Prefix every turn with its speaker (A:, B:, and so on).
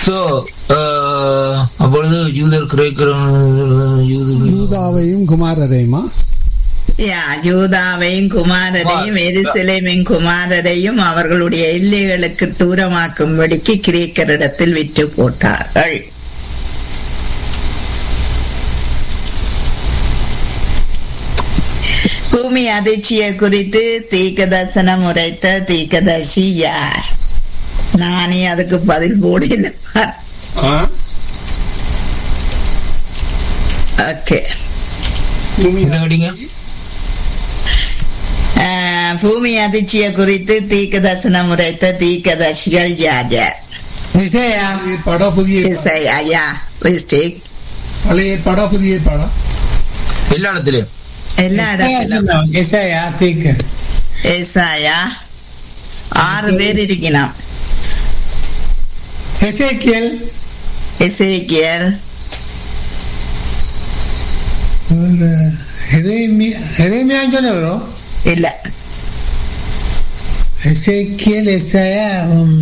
A: So அப்பொழுது யூதர் கிரேக்கிறவன் யூது
B: யூதாவையும் குமாரரையுமா
C: யா யூதாவையும் குமாரரையும் எருசலேமின் குமாரரையும் அவர்களுடைய எல்லைகளுக்கு தூரமாக்கும்படிக்கு கிரேக்கரிடத்தில் விற்று போட்டார்கள் பூமி அதிர்ச்சியை குறித்து தீர்க்கதர்சனம் உரைத்த தீர்க்கதர்சி யார் நானே அதுக்கு பதில் போடல ஓகே
A: என்ன கேட்டீங்க
C: ஆஹ், பூமி அதிர்ச்சியை குறித்து தீர்க்க தரிசனம் உரைத்த தீர்க்கதர்சிகள் யார் யார்
D: இசையா
B: ஏற்பாடா புதிய ஏற்பாடா?
C: இசை ஐயா ரிஸ்டிக்
B: பழைய ஏற்பாடா புதிய ஏற்பாடா
A: எல்லா இடத்துலயும்
C: எல்லா இடத்திலும்
D: இசையா தீக்கு
C: ஏசாயா ஆறு பேர் இருக்கணும்
D: எசேக்கியல்
C: இசைக்கியர்
D: ஒரு எரேமியா எரேமியான்னு சொன்ன வரும்
C: இல்ல
D: எசேக்கியல் எஸ்ஐயா